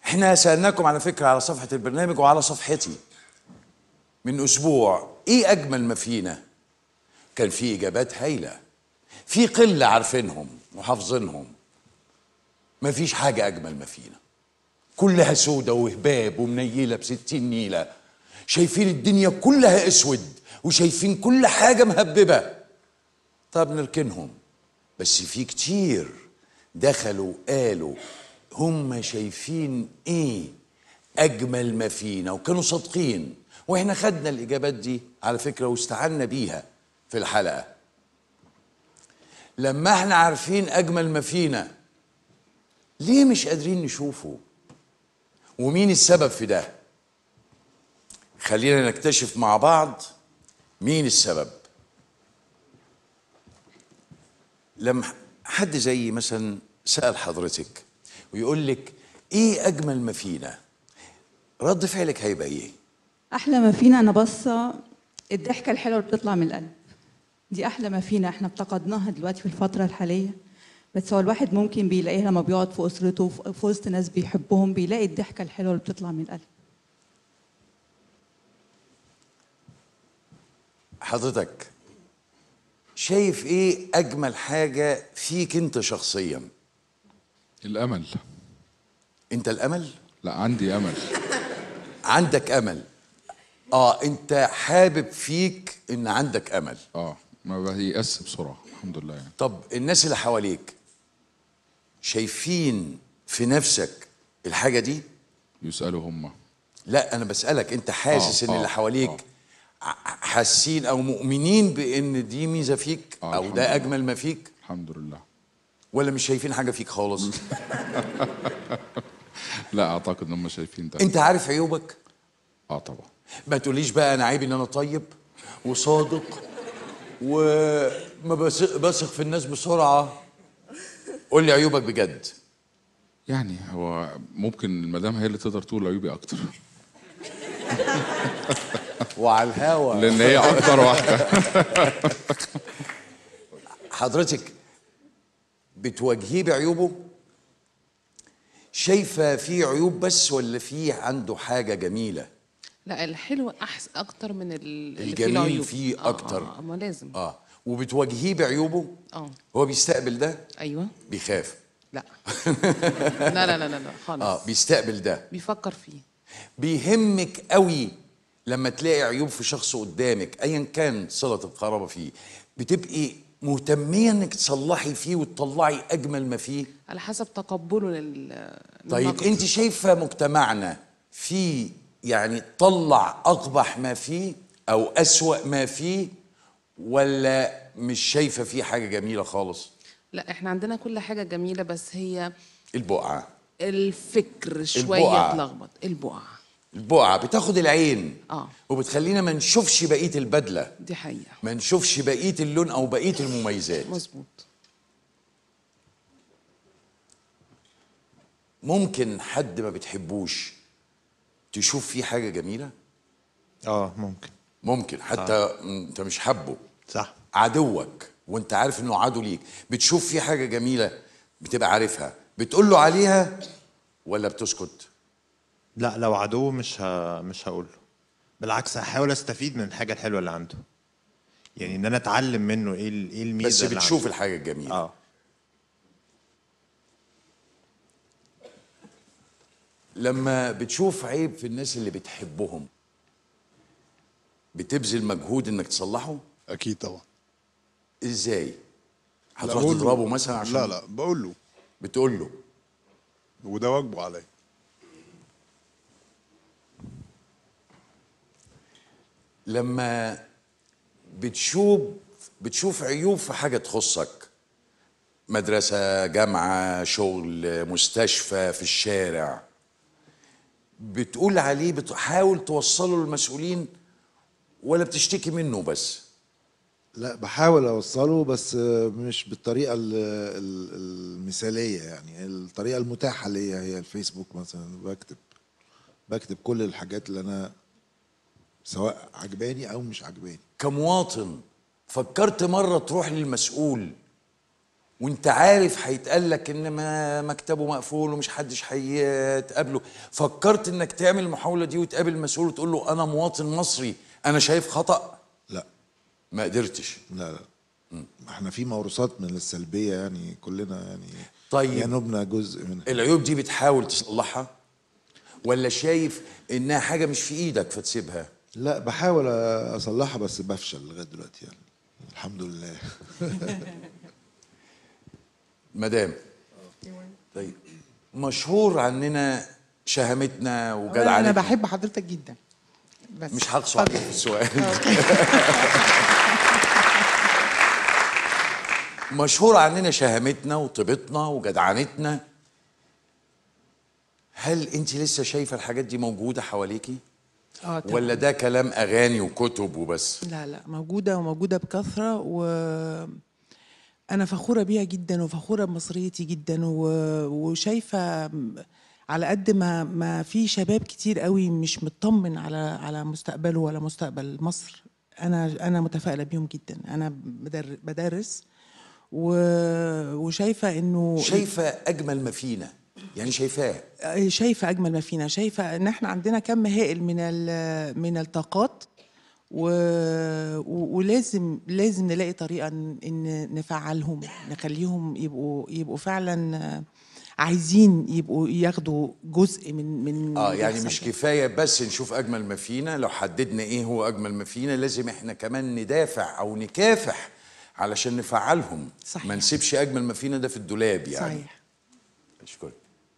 احنا سألناكم على فكرة على صفحة البرنامج وعلى صفحتي من أسبوع إيه أجمل ما فينا؟ كان في إجابات هايلة في قلة عارفينهم وحافظينهم مفيش حاجة أجمل ما فينا كلها سودة وهباب ومنيلة بستين نيلة شايفين الدنيا كلها اسود وشايفين كل حاجة مهببة طب نركنهم بس في كتير دخلوا قالوا هم شايفين ايه اجمل ما فينا وكانوا صادقين واحنا خدنا الاجابات دي على فكره واستعنا بيها في الحلقه لما احنا عارفين اجمل ما فينا ليه مش قادرين نشوفه ومين السبب في ده خلينا نكتشف مع بعض مين السبب لما حد زي مثلا سأل حضرتك ويقول لك ايه اجمل ما فينا رد فعلك هيبقى ايه احلى ما فينا انا باصه الضحكه الحلوه اللي بتطلع من القلب دي احلى ما فينا احنا افتقدناها دلوقتي في الفتره الحاليه بس هو الواحد ممكن بيلاقيها لما بيقعد في اسرته في- في وسط ناس بيحبهم بيلاقي الضحكه الحلوه اللي بتطلع من القلب حضرتك شايف ايه اجمل حاجه فيك انت شخصيا الامل انت الامل لا عندي امل عندك امل اه انت حابب فيك ان عندك امل اه ما بيأس بسرعه الحمد لله يعني طب الناس اللي حواليك شايفين في نفسك الحاجه دي يسالوا هم لا انا بسالك انت حاسس آه، ان آه، اللي حواليك آه. ع- حاسين او مؤمنين بان دي ميزه فيك آه، او الحمد ده لله. اجمل ما فيك الحمد لله ولا مش شايفين حاجه فيك خالص لا اعتقد ان هم شايفين ده انت عارف عيوبك اه طبعا ما تقوليش بقى انا عيب ان انا طيب وصادق وما بثق بثق في الناس بسرعه قول لي عيوبك بجد يعني هو ممكن المدام هي اللي تقدر تقول عيوبي اكتر وعلى الهوا لان هي اكتر واحده حضرتك بتواجهيه بعيوبه شايفه في عيوب بس ولا في عنده حاجه جميله لا الحلو احسن اكتر من ال- اللي فيه الجميل العيوب. فيه آه، أكتر. اه, آه ما لازم اه وبتواجهيه بعيوبه اه هو بيستقبل ده ايوه بيخاف لا لا لا لا لا, لا خالص اه بيستقبل ده بيفكر فيه بيهمك قوي لما تلاقي عيوب في شخص قدامك ايا كان صله القرابه فيه بتبقي مهتميه انك تصلحي فيه وتطلعي اجمل ما فيه على حسب تقبله لل طيب للنقد. انت شايفه مجتمعنا في يعني طلع اقبح ما فيه او اسوا ما فيه ولا مش شايفه فيه حاجه جميله خالص لا احنا عندنا كل حاجه جميله بس هي البقعه الفكر شويه البقعة. اتلخبط البقعه البقعه بتاخد العين اه وبتخلينا ما نشوفش بقيه البدله دي حقيقه ما نشوفش بقيه اللون او بقيه المميزات مظبوط ممكن حد ما بتحبوش تشوف فيه حاجه جميله اه ممكن ممكن حتى آه. انت مش حبه صح عدوك وانت عارف انه عدو ليك بتشوف فيه حاجه جميله بتبقى عارفها بتقول له عليها ولا بتسكت لا لو عدو مش ه... مش هقول له بالعكس هحاول استفيد من الحاجه الحلوه اللي عنده يعني ان انا اتعلم منه ايه ال- ايه الميزه بس اللي بتشوف عنده. الحاجه الجميله اه لما بتشوف عيب في الناس اللي بتحبهم بتبذل مجهود انك تصلحه اكيد طبعا ازاي لا، هتروح بقول له- تضربه مثلا عشان لا لا بقول له بتقول له وده واجبه عليا لما بتشوف بتشوف عيوب في حاجه تخصك مدرسه جامعه شغل مستشفى في الشارع بتقول عليه بتحاول توصله للمسؤولين ولا بتشتكي منه بس لا بحاول اوصله بس مش بالطريقه ال- ال- المثاليه يعني الطريقه المتاحه ليا هي الفيسبوك مثلا بكتب بكتب كل الحاجات اللي انا سواء عجباني او مش عجباني كمواطن فكرت مرة تروح للمسؤول وانت عارف هيتقال لك ان ما مكتبه مقفول ومش حدش هيتقابله فكرت انك تعمل المحاوله دي وتقابل مسؤول وتقول له انا مواطن مصري انا شايف خطا لا ما قدرتش لا لا احنا في موروثات من السلبيه يعني كلنا يعني طيب. جنوبنا جزء منها العيوب دي بتحاول تصلحها ولا شايف انها حاجه مش في ايدك فتسيبها لا بحاول اصلحها بس بفشل لغايه دلوقتي يعني الحمد لله مدام طيب مشهور عننا شهامتنا انا وجدعنتنا بحب حضرتك جدا بس مش هقص عليك في السؤال مشهور عننا شهامتنا وطيبتنا وجدعنتنا هل انت لسه شايفه الحاجات دي موجوده حواليكي اه طبعاً. ولا ده كلام اغاني وكتب وبس لا لا موجودة وموجودة بكثرة و أنا فخورة بيها جدا وفخورة بمصريتي جدا و... وشايفة على قد ما ما في شباب كتير قوي مش مطمن على على مستقبله ولا مستقبل مصر أنا أنا متفائلة بيهم جدا أنا بدر... بدرس و... وشايفة إنه شايفه اجمل ما فينا يعني شايفاه شايفة أجمل ما فينا شايفة إن إحنا عندنا كم هائل من ال- من الطاقات و... و... ولازم لازم نلاقي طريقة إن إن نفعلهم نخليهم يبقوا يبقوا فعلا عايزين يبقوا ياخدوا جزء من من اه اللي يعني بيحصل مش ده. كفايه بس نشوف اجمل ما فينا لو حددنا ايه هو اجمل ما فينا لازم احنا كمان ندافع او نكافح علشان نفعلهم صحيح. ما نسيبش اجمل ما فينا ده في الدولاب يعني صحيح اشكرك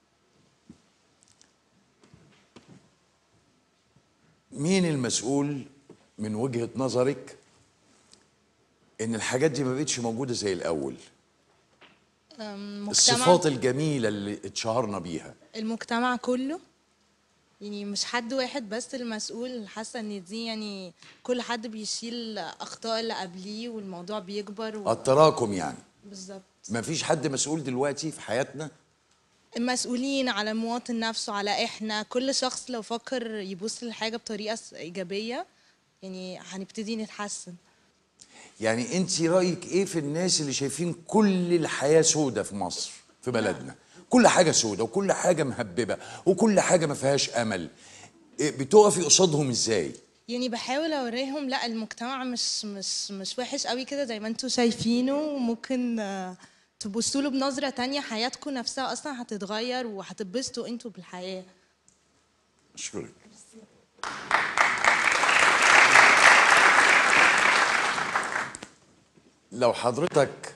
مين المسؤول من وجهة نظرك ان الحاجات دي ما بقتش موجودة زي الاول أم، الصفات مجتمع الجميلة اللي اتشهرنا بيها المجتمع كله يعني مش حد واحد بس المسؤول حاسه ان دي يعني كل حد بيشيل اخطاء اللي قبليه والموضوع بيكبر و... التراكم يعني بالظبط ما فيش حد مسؤول دلوقتي في حياتنا المسؤولين على المواطن نفسه على احنا كل شخص لو فكر يبص للحاجه بطريقه س- ايجابيه يعني هنبتدي نتحسن يعني انت رايك ايه في الناس اللي شايفين كل الحياه سودة في مصر في بلدنا كل حاجه سودة وكل حاجه مهببه وكل حاجه ما فيهاش امل إيه بتقفي قصادهم ازاي يعني بحاول اوريهم لا المجتمع مش مش مش وحش قوي كده زي ما انتوا شايفينه وممكن آه، تبصوا له بنظره تانية حياتكم نفسها اصلا هتتغير وهتتبسطوا انتوا بالحياه اشكرك لو حضرتك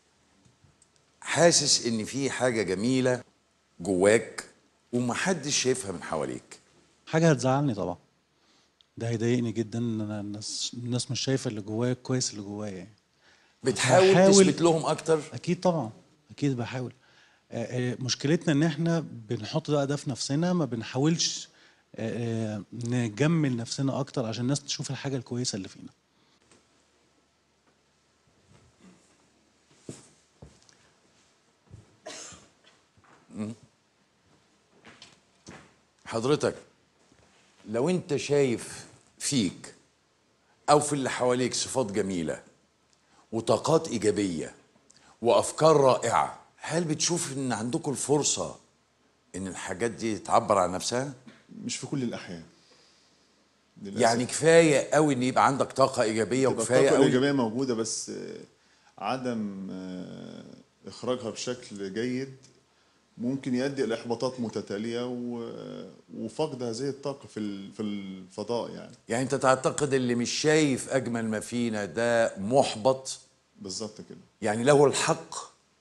حاسس ان في حاجه جميله جواك ومحدش شايفها من حواليك حاجة هتزعلني طبعا ده هيضايقني جدا ان أنا الناس الناس مش شايفه اللي جوايا كويس اللي جوايا يعني بتحاول هحاول- تثبت لهم اكتر اكيد طبعا اكيد بحاول آه، آه، مشكلتنا ان احنا بنحط ده ده في نفسنا ما بنحاولش آه، آه، نجمل نفسنا اكتر عشان الناس تشوف الحاجه الكويسه اللي فينا حضرتك لو انت شايف فيك او في اللي حواليك صفات جميله وطاقات ايجابيه وافكار رائعه هل بتشوف ان عندكم الفرصه ان الحاجات دي تعبر عن نفسها مش في كل الاحيان للأسف. يعني كفايه قوي ان يبقى عندك طاقه ايجابيه تبقى وكفايه الطاقه قوي الايجابيه موجوده بس آه، عدم آه، اخراجها بشكل جيد ممكن يؤدي الى احباطات متتاليه و- وفقد هذه الطاقه في ال- في الفضاء يعني يعني انت تعتقد اللي مش شايف اجمل ما فينا ده محبط بالظبط كده يعني له الحق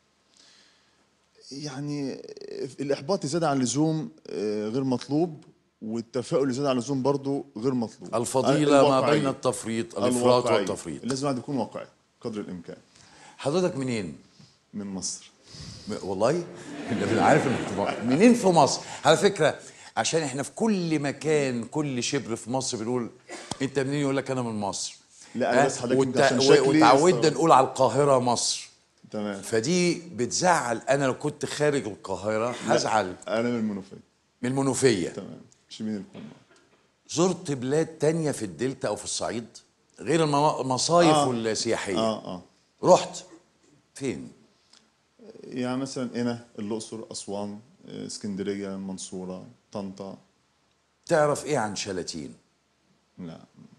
يعني الاحباط زياده عن اللزوم آه، غير مطلوب والتفاؤل زياده عن اللزوم برضه غير مطلوب الفضيله ما الواقعية. بين التفريط الافراط الواقعية. والتفريط لازم الواحد يكون واقعي قدر الامكان حضرتك منين من مصر م- والله انت عارف انك تبقى- منين في مصر على فكره عشان احنا في كل مكان كل شبر في مصر بنقول انت منين يقول لك انا من مصر لا، أنا ها؟ بس حضرتك وت- عشان و- شكلي وتعودنا استغرب. نقول على القاهره مصر تمام فدي بتزعل انا لو كنت خارج القاهره هزعل انا من المنوفيه من المنوفيه تمام مش من الكومه زرت بلاد تانية في الدلتا او في الصعيد غير المنا- المصايف آه. والسياحيه اه اه رحت فين يعني مثلا هنا الاقصر اسوان آه، اسكندريه المنصوره طنطا تعرف ايه عن شلاتين لا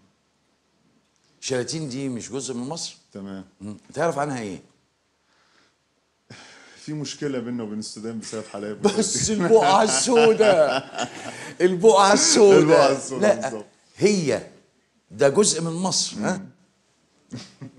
شلاتين دي مش جزء من مصر تمام مم. تعرف عنها ايه في مشكله بيننا وبين السودان بسبب حلايب بس البقعة السوداء البقعة السوداء البقعة السوداء لا بالظبط. هي ده جزء من مصر ها